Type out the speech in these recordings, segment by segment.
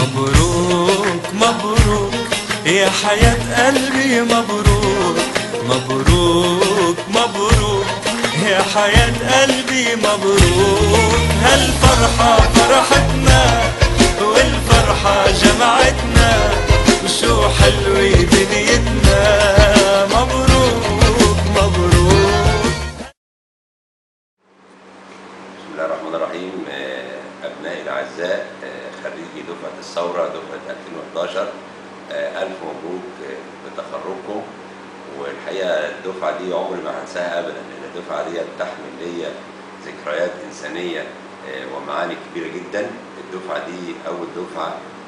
مبروك مبروك يا حياة قلبي مبروك مبروك مبروك يا حياة قلبي مبروك هالفرحة فرحتنا والفرحة جمعتنا وشو حلوة دنيتنا مبروك مبروك بسم الله الرحمن الرحيم آه، أبنائي الأعزاء آه، خريجي دفعة الثورة دفعة 2011 آه، ألف مبروك آه، بتخرجكم والحقيقة الدفعة دي عمري ما هنساها أبدا لأن الدفعة دي بتحمل ليا ذكريات إنسانية آه، ومعاني كبيرة جدا الدفعة دي أول دفعة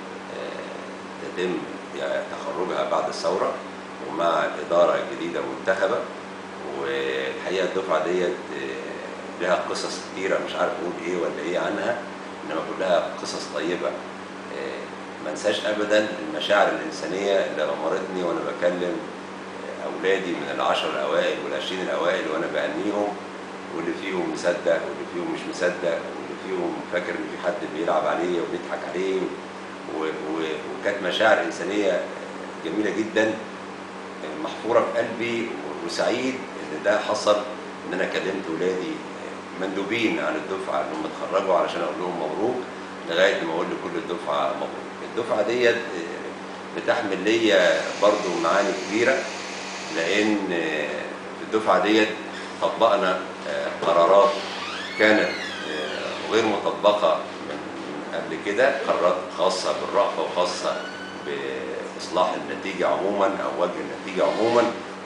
آه، تتم يعني تخرجها بعد الثورة ومع الإدارة الجديدة المنتخبة والحقيقة الدفعة ديت آه، لها قصص كتيرة مش عارف أقول إيه ولا إيه عنها إنما كلها قصص طيبة آه، ما انساش أبدا المشاعر الإنسانية اللي غمرتني وأنا بكلم آه، أولادي من العشر الأوائل والعشرين الأوائل وأنا بأنيهم واللي فيهم مصدق واللي فيهم مش مصدق واللي فيهم فاكر إن في حد بيلعب عليه وبيضحك عليه و- و- وكانت مشاعر إنسانية جميلة جدا محفورة في قلبي وسعيد إن ده حصل إن أنا كلمت ولادي مندوبين عن الدفعة اللي هم اتخرجوا علشان أقول لهم مبروك لغاية ما أقول لكل الدفعة مبروك. الدفعة ديت بتحمل ليا برضو معاني كبيرة لأن في الدفعة ديت طبقنا قرارات كانت غير مطبقة من قبل كده قرارات خاصة بالرأفة وخاصة بإصلاح النتيجة عموما أو وجه النتيجة عموما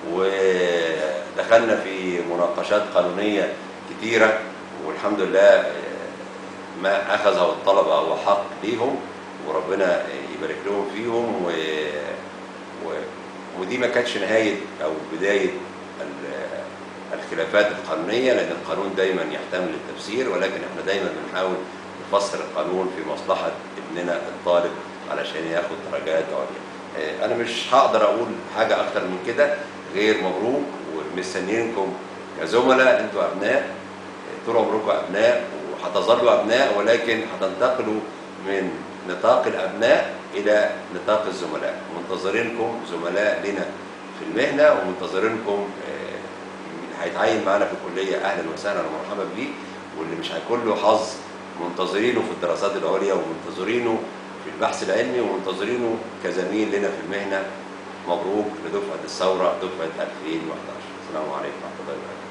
ودخلنا في مناقشات قانونية كتيرة والحمد لله ما أخذه الطلبة هو حق ليهم وربنا يبارك لهم فيهم و... و... ودي ما كانتش نهاية أو بداية ال- الخلافات القانونية لأن القانون دايما يحتمل التفسير ولكن احنا دايما بنحاول نفسر القانون في مصلحة ابننا الطالب علشان ياخد درجات عليا. آه، أنا مش هقدر أقول حاجة أكتر من كده غير مبروك ومستنيينكم كزملاء أنتوا أبناء آه، طول عمركم أبناء وهتظلوا أبناء ولكن هتنتقلوا من نطاق الأبناء إلى نطاق الزملاء منتظرينكم زملاء لنا في المهنة ومنتظرينكم آه، هيتعين معانا في الكلية أهلا وسهلا ومرحبا بيه واللي مش هيكون له حظ منتظرينه في الدراسات العليا ومنتظرينه في البحث العلمي ومنتظرينه كزميل لنا في المهنة مبروك لدفعة الثورة دفعة 2011 السلام عليكم ورحمة الله وبركاته